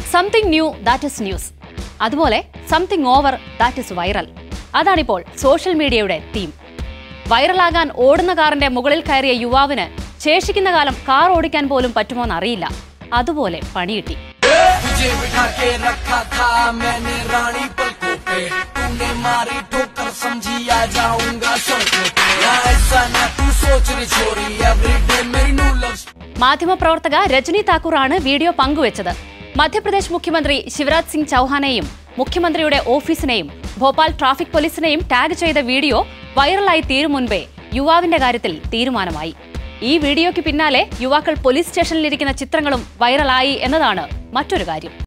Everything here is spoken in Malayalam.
something new that is news അതുപോലെ something over that is viral അതാണിപ്പോൾ സോഷ്യൽ മീഡിയയുടെ തീം വൈറലാകാൻ ഓടുന്ന കാറിന്റെ മുകളിൽ കയറിയ യുവാവിന് ശേഷിക്കുന്ന കാലം കാർ ഓടിക്കാൻ പോലും പറ്റുമോന്ന് അറിയില്ല അതുപോലെ പണികിട്ടി तुझे बिठा के रखा था मैंने रानी पलकों पे तूने मारी ठोकर समझी आ जाऊंगा सड़कों पे या ऐसा ना तू सोच रही छोरी एवरीडे मेरी न्यू लव മാധ്യമപ്രവർത്തക രജനി താക്കൂറാണ് വീഡിയോ പങ്കുവച്ചത് മധ്യപ്രദേശ് മുഖ്യമന്ത്രി ശിവരാജ് സിംഗ് ചൌഹാനെയും മുഖ്യമന്ത്രിയുടെ ഓഫീസിനെയും ഭോപ്പാൽ ട്രാഫിക് പോലീസിനെയും ടാഗ് ചെയ്ത വീഡിയോ വൈറലായി തീരും മുൻപേ യുവാവിന്റെ കാര്യത്തിൽ തീരുമാനമായി ഈ വീഡിയോയ്ക്ക് പിന്നാലെ യുവാക്കൾ പോലീസ് സ്റ്റേഷനിലിരിക്കുന്ന ചിത്രങ്ങളും വൈറലായി എന്നതാണ് മറ്റൊരു കാര്യം